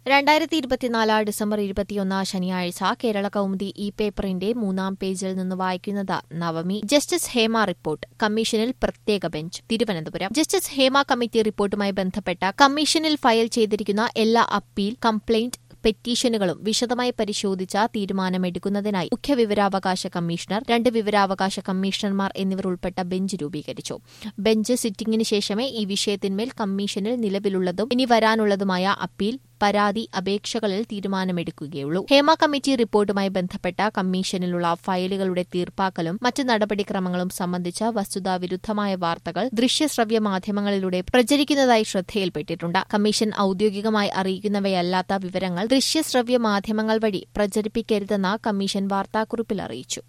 രണ്ടായിരത്തി ഇരുപത്തിനാല് ഡിസംബർ ഇരുപത്തിയൊന്ന് ശനിയാഴ്ച കേരള കൗമുദി ഇ പേപ്പറിന്റെ മൂന്നാം പേജിൽ നിന്ന് വായിക്കുന്നത് നവമി ജസ്റ്റിസ് ഹേമ റിപ്പോർട്ട് കമ്മീഷനിൽ പ്രത്യേക bench Thiruvananthapuram justice Hema committee റിപ്പോർട്ടുമായി ബന്ധപ്പെട്ട കമ്മീഷനിൽ ഫയൽ ചെയ്തിരിക്കുന്ന എല്ലാ അപ്പീൽ കംപ്ലയിന്റ് പെറ്റീഷനുകളും വിശദമായി പരിശോധിച്ച തീരുമാനമെടുക്കുന്നതിനായി മുഖ്യ വിവരാവകാശ കമ്മീഷണർ രണ്ട് വിവരാവകാശ കമ്മീഷണർമാർ എന്നിവർ ഉൾപ്പെട്ട ബെഞ്ച് രൂപീകരിച്ചു ബെഞ്ച് സിറ്റിംഗിന് ശേഷമേ ഈ വിഷയത്തിന്മേൽ കമ്മീഷനിൽ നിലവിലുള്ളതും ഇനി വരാനുള്ളതുമായ അപ്പീൽ പരാതി അപേക്ഷകളിൽ തീരുമാനമെടുക്കുകയുള്ളൂ ഹേമ കമ്മിറ്റി റിപ്പോർട്ടുമായി ബന്ധപ്പെട്ട കമ്മീഷനിലുള്ള ഫയലുകളുടെ തീർപ്പാക്കലും മറ്റ് നടപടിക്രമങ്ങളും സംബന്ധിച്ച വസ്തുതാവിരുദ്ധമായ വാർത്തകൾ ദൃശ്യശ്രവ്യ മാധ്യമങ്ങളിലൂടെ പ്രചരിക്കുന്നതായി ശ്രദ്ധയിൽപ്പെട്ടിട്ടുണ്ട് കമ്മീഷൻ ഔദ്യോഗികമായി അറിയിക്കുന്നവയല്ലാത്ത വിവരങ്ങൾ ദൃശ്യശ്രവ്യ മാധ്യമങ്ങൾ വഴി പ്രചരിപ്പിക്കരുതെന്ന് കമ്മീഷൻ വാർത്താക്കുറിപ്പിൽ അറിയിച്ചു